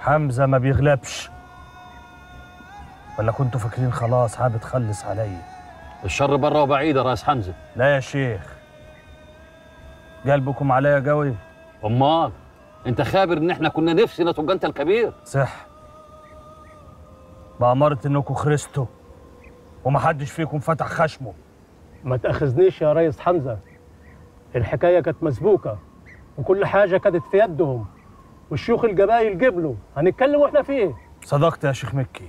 حمزة ما بيغلبش ولا كنتوا فاكرين خلاص حابب تخلص عليا الشر بره وبعيد يا راس حمزه لا يا شيخ قلبكم عليا قوي امال انت خابر ان احنا كنا نفسنا تبقى انت الكبير صح بأمارة انكم خرستوا ومحدش فيكم فتح خشمه ما تاخذنيش يا ريس حمزه الحكايه كانت مسبوكه وكل حاجه كانت في يدهم والشيوخ الجبايل قبلوا هنتكلم واحنا فيه صدقت يا شيخ مكي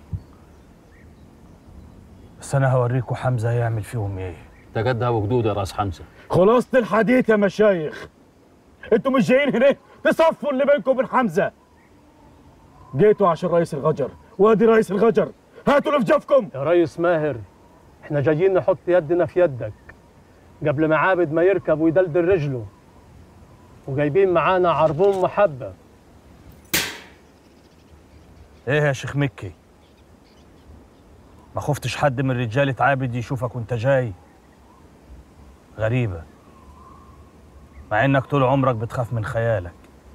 بس انا هوريكم حمزة هيعمل فيهم ايه تجدها وجدود يا راس حمزه خلاصة الحديث يا مشايخ انتوا مش جايين هنا تصفوا اللي بينكم وبين حمزه جيتوا عشان رئيس الغجر وادي رئيس الغجر هاتوا اللي في جفكم يا ريس ماهر احنا جايين نحط يدنا في يدك قبل ما عابد ما يركب ويدلدل رجله وجايبين معانا عربون محبه ايه يا شيخ مكي ما خفتش حد من رجالة عابد يشوفك وانت جاي غريبة مع انك طول عمرك بتخاف من خيالك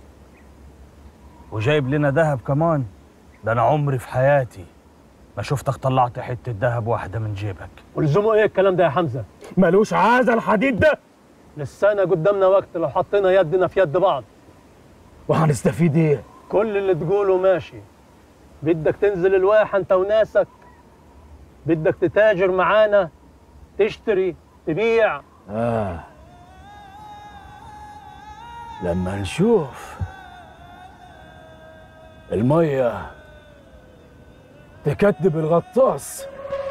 وجايب لنا دهب كمان ده انا عمري في حياتي ما شفتك طلعت حتة دهب واحدة من جيبك ولزموا ايه الكلام ده يا حمزه ملوش عازة الحديد ده لسانا قدامنا وقت لو حطينا يدنا في يد بعض وهنستفيد ايه كل اللي تقوله ماشي بدك تنزل الواحة انت وناسك بدك تتاجر معانا تشتري تبيع آه لما نشوف المية تكتب الغطاس